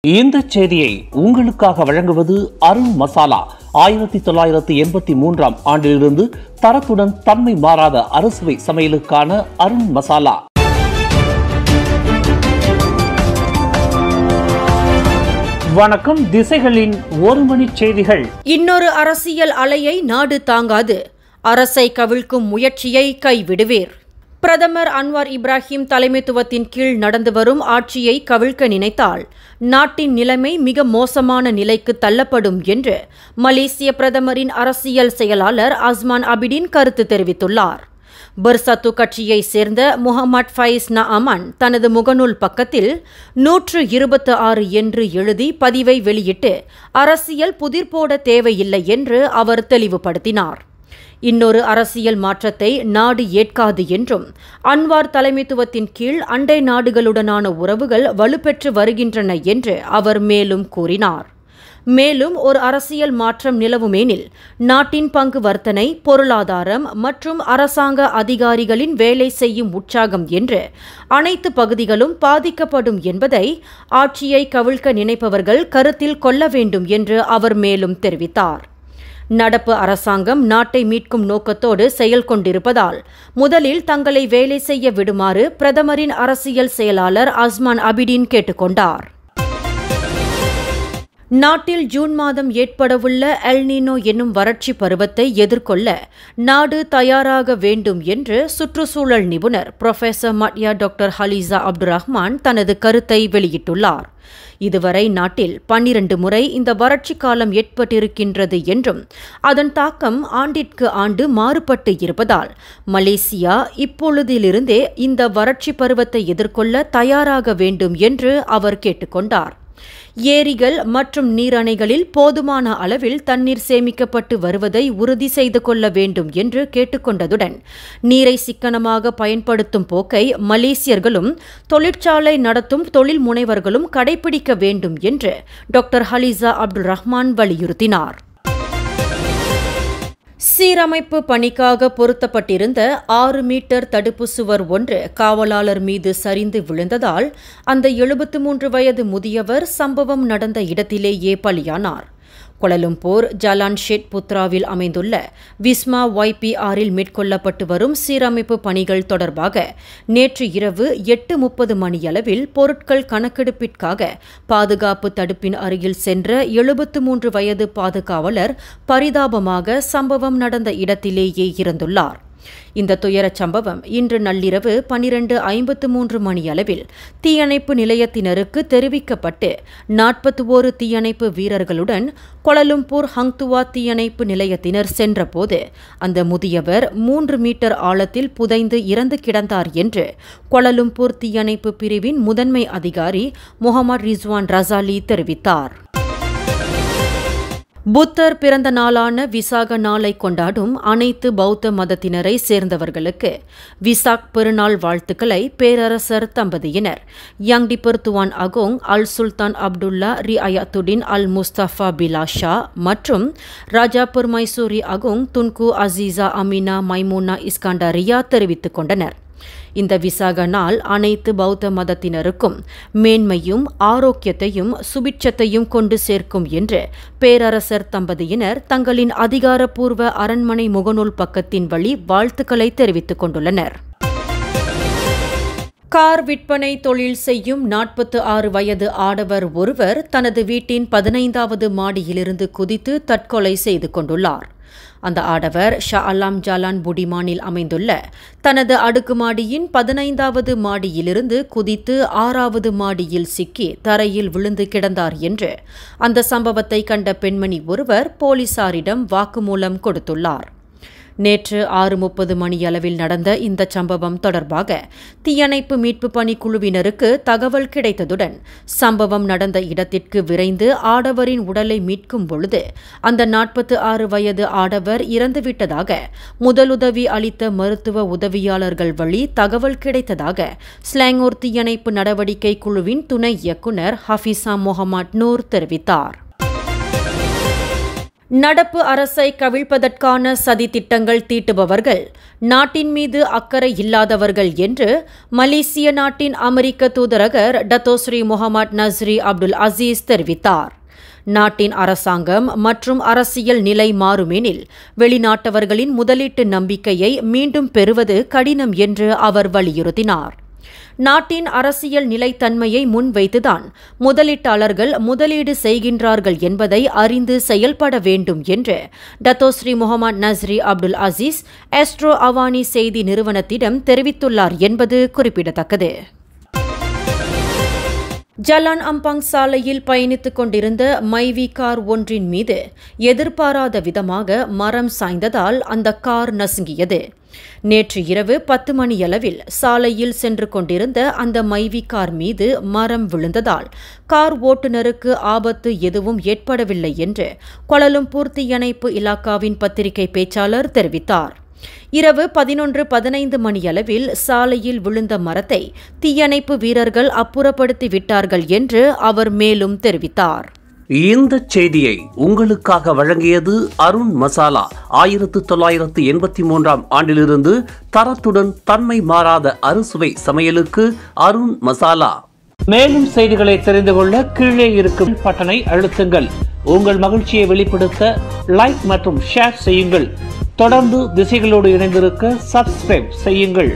இந்த செய்தியை உங்களுக்காக வழங்குவது அருண் மசாலா ஆயிரத்தி தொள்ளாயிரத்தி எண்பத்தி மூன்றாம் ஆண்டிலிருந்து தரத்துடன் தன்மை மாறாத அறுசுவை சமையலுக்கான அருண் மசாலா வணக்கம் திசைகளின் ஒரு மணி செய்திகள் இன்னொரு அரசியல் அலையை நாடு தாங்காது அரசை கவிழ்க்கும் முயற்சியை கைவிடுவீர் பிரதமர் அன்வார் இப்ராஹிம் தலைமைத்துவத்தின் கீழ் நடந்து வரும் ஆட்சியை கவிழ்க்க நினைத்தால் நாட்டின் நிலைமை மிக மோசமான நிலைக்கு தள்ளப்படும் என்று மலேசிய பிரதமரின் அரசியல் செயலாளர் அஸ்மான் அபிடின் கருத்து தெரிவித்துள்ளார் பர்சத்து கட்சியை சேர்ந்த முகமது ஃபைஸ் நஅமன் தனது முகநூல் பக்கத்தில் நூற்று இருபத்து ஆறு என்று எழுதி பதிவை வெளியிட்டு அரசியல் புதிர் போட தேவையில்லை என்று அவர் தெளிவுபடுத்தினார் இன்னொரு அரசியல் மாற்றத்தை நாடு ஏற்காது என்றும் அன்வார் தலைமைத்துவத்தின் கீழ் அண்டை நாடுகளுடனான உறவுகள் வலுப்பெற்று வருகின்றன என்று அவர் மேலும் கூறினார் மேலும் ஒரு அரசியல் மாற்றம் நிலவுமேனில் நாட்டின் பங்கு வர்த்தனை பொருளாதாரம் மற்றும் அரசாங்க அதிகாரிகளின் வேலை செய்யும் உற்சாகம் என்று அனைத்து பகுதிகளும் பாதிக்கப்படும் என்பதை ஆட்சியை கவிழ்க்க நினைப்பவர்கள் கருத்தில் கொள்ள வேண்டும் என்று அவர் மேலும் தெரிவித்தார் நடப்பு அரசாங்கம் நாட்டை மீட்கும் நோக்கத்தோடு செயல் கொண்டிருப்பதால் முதலில் தங்களை வேலை செய்ய விடுமாறு பிரதமரின் அரசியல் செயலாளர் அஸ்மான் அபிடின் கேட்டுக்கொண்டார் நாட்டில் ஜூன் மாதம் ஏற்படவுள்ள எல்னினோ என்னும் வறட்சி பருவத்தை எதிர்கொள்ள நாடு தயாராக வேண்டும் என்று சுற்றுச்சூழல் நிபுணர் professor Madya doctor Haliza Abdul Rahman தனது கருத்தை வெளியிட்டுள்ளார் இதுவரை நாட்டில் பன்னிரண்டு முறை இந்த வறட்சி காலம் ஏற்பட்டிருக்கின்றது என்றும் அதன் தாக்கம் ஆண்டிற்கு ஆண்டு மாறுபட்டு இருப்பதால் மலேசியா இப்பொழுதிலிருந்தே இந்த வறட்சி பருவத்தை எதிர்கொள்ள தயாராக வேண்டும் என்று அவர் கேட்டுக்கொண்டார் ஏரிகள் மற்றும் நீரணைகளில் போதுமான அளவில் தண்ணீர் சேமிக்கப்பட்டு வருவதை உறுதி செய்து கொள்ள வேண்டும் என்று கேட்டுக்கொண்டதுடன் நீரை சிக்கனமாக பயன்படுத்தும் போக்கை மலேசியர்களும் தொழிற்சாலை நடத்தும் தொழில் முனைவர்களும் கடைபிடிக்க வேண்டும் என்று டாக்டர் ஹலிசா அப்துல் ரஹ்மான் வலியுறுத்தினார் சீரமைப்பு பணிக்காக பொருத்தப்பட்டிருந்த ஆறு மீட்டர் தடுப்பு சுவர் ஒன்று காவலாளர் மீது சரிந்து விழுந்ததால் அந்த எழுபத்து மூன்று வயது முதியவர் சம்பவம் நடந்த இடத்திலேயே பலியானார் கொலலும்பூர் ஜலான் ஷெட் புத்ராவில் அமைந்துள்ள விஸ்மா ஒய்பிஆரில் மேற்கொள்ளப்பட்டு வரும் சீரமைப்பு பணிகள் தொடர்பாக நேற்று இரவு எட்டு முப்பது மணியளவில் பொருட்கள் கணக்கெடுப்பிற்காக பாதுகாப்பு தடுப்பின் அருகில் சென்ற எழுபத்து மூன்று வயது பாதுகாவலர் பரிதாபமாக சம்பவம் நடந்த இடத்திலேயே இறந்துள்ளார் இந்த துயரச் சம்பவம் இன்று நள்ளிரவு பனிரெண்டு ஐம்பத்து மூன்று மணியளவில் தீயணைப்பு நிலையத்தினருக்கு தெரிவிக்கப்பட்டு நாற்பத்தி ஓரு தீயணைப்பு வீரர்களுடன் கொலலும்பூர் ஹங்துவா தீயணைப்பு நிலையத்தினர் சென்றபோது அந்த முதியவர் மூன்று மீட்டர் ஆழத்தில் புதைந்து இறந்து கிடந்தார் என்று கொலலும்பூர் தீயணைப்பு பிரிவின் முதன்மை அதிகாரி முகமது ரிஸ்வான் ரசாலி தெரிவித்தார் புத்தர் பிறந்த நாளான விசாக நாளை கொண்டாடும் அனைத்து பௌத்த மதத்தினரை சேர்ந்தவர்களுக்கு விசாக் பெருநாள் வாழ்த்துக்களை பேரரசர் தம்பதியினர் யங்டிபர் துவான் அகோங் அல் சுல்தான் அப்துல்லா ரி அயாத்துடின் அல் முஸ்தபா பிலாஷா மற்றும் Raja Permaisuri Agong Tunku Azizah Aminah Maimunah Iskandariah தெரிவித்துக் கொண்டனர் இந்த விசாக நாள் அனைத்து பௌத்த மதத்தினருக்கும் மேன்மையும் ஆரோக்கியத்தையும் சுபிட்சத்தையும் கொண்டு சேர்க்கும் என்று பேரரசர் தம்பதியினர் தங்களின் அதிகாரப்பூர்வ அரண்மனை முகநூல் பக்கத்தின் வழி வாழ்த்துக்களை தெரிவித்துக் கொண்டுள்ளனர் கார் விற்பனை தொழில் செய்யும் நாற்பத்து ஆறு வயது ஆடவர் ஒருவர் தனது வீட்டின் பதினைந்தாவது மாடியிலிருந்து குதித்து தற்கொலை செய்து கொண்டுள்ளார் அந்த ஆடவர் ஷா அலாம் ஜாலான் புடிமானில் அமைந்துள்ள தனது அடுக்குமாடியின் பதினைந்தாவது மாடியிலிருந்து குதித்து ஆறாவது மாடியில் சிக்கி தரையில் விழுந்து கிடந்தார் என்று அந்த சம்பவத்தை கண்ட பெண்மணி ஒருவர் போலீசாரிடம் வாக்குமூலம் கொடுத்துள்ளார் நேற்று ஆறு முப்பது மணியளவில் நடந்த இந்த சம்பவம் தொடர்பாக தீயணைப்பு மீட்பு பணி குழுவினருக்கு தகவல் கிடைத்ததுடன் சம்பவம் நடந்த இடத்திற்கு விரைந்து ஆடவரின் உடலை மீட்கும் பொழுது அந்த நாற்பத்து ஆறு வயது ஆடவர் இறந்துவிட்டதாக முதலுதவி அளித்த மருத்துவ உதவியாளர்கள் வழி தகவல் கிடைத்ததாக ஸ்லாங்கூர் தீயணைப்பு நடவடிக்கை குழுவின் துணை இயக்குநர் ஹஃபிசா முகமது நூர் தெரிவித்தார் நடப்பு அரசை கவிழ்ப்பதற்கான சதி திட்டங்கள் தீட்டுபவர்கள் நாட்டின் மீது அக்கறை இல்லாதவர்கள் என்று மலேசிய நாட்டின் அமெரிக்க தூதரகர் Datuk Seri Mohamed Nazri Abdul Aziz தெரிவித்தார் நாட்டின் அரசாங்கம் மற்றும் அரசியல் நிலை மாறுமெனில் வெளிநாட்டவர்களின் முதலீட்டு நம்பிக்கையை மீண்டும் பெறுவது கடினம் என்று அவர் வலியுறுத்தினார் நாட்டின் அரசியல் நிலைத்தன்மையை முன்வைத்துதான் முதலீட்டாளர்கள் முதலீடு செய்கின்றார்கள் என்பதை அறிந்து செயல்பட வேண்டும் என்று Datuk Seri Mohamed Nazri Abdul Aziz Astro Awani செய்தி நிறுவனத்திடம் தெரிவித்துள்ளார் என்பது குறிப்பிடத்தக்கது ஜலான் அம்பாங் சாலையில் பயணித்துக் கொண்டிருந்த மைவி கார் ஒன்றின் மீது எதிர்பாராத விதமாக மரம் சாய்ந்ததால் அந்த கார் நசுங்கியது நேற்று இரவு பத்து மணியளவில் சாலையில் சென்று கொண்டிருந்த அந்த மைவி கார் மீது மரம் விழுந்ததால் கார் ஓட்டுநருக்கு ஆபத்து எதுவும் ஏற்படவில்லை என்று கொலலும்பூர் தீயணைப்பு இலாக்காவின் பத்திரிகை பேச்சாளர் தெரிவித்தார் இரவு பதினொன்று பதினைந்து மணியளவில் சாலையில் விழுந்த மரத்தை தீயணைப்பு வீரர்கள் அப்புறப்படுத்தி விட்டார்கள் என்று அவர் மேலும் தெரிவித்தார் இந்த செய்தியை உங்களுக்காக வழங்கியது அருண் மசாலா ஆயிரத்து தொள்ளாயிரத்து எண்பத்தி மூன்றாம் ஆண்டிலிருந்து தரத்துடன் தன்மை மாறாத அறுசுவை சமையலுக்கு அருண் மசாலா மேலும் செய்திகளை தெரிந்து கொள்ள கீழே இருக்கும் பட்டனை அழுத்துங்கள் உங்கள் மகிழ்ச்சியை வெளிப்படுத்த லைக் மற்றும் ஷேர் செய்யுங்கள் தொடர்ந்து திசைகளோடு இணைந்திருக்க சப்ஸ்கிரைப் செய்யுங்கள்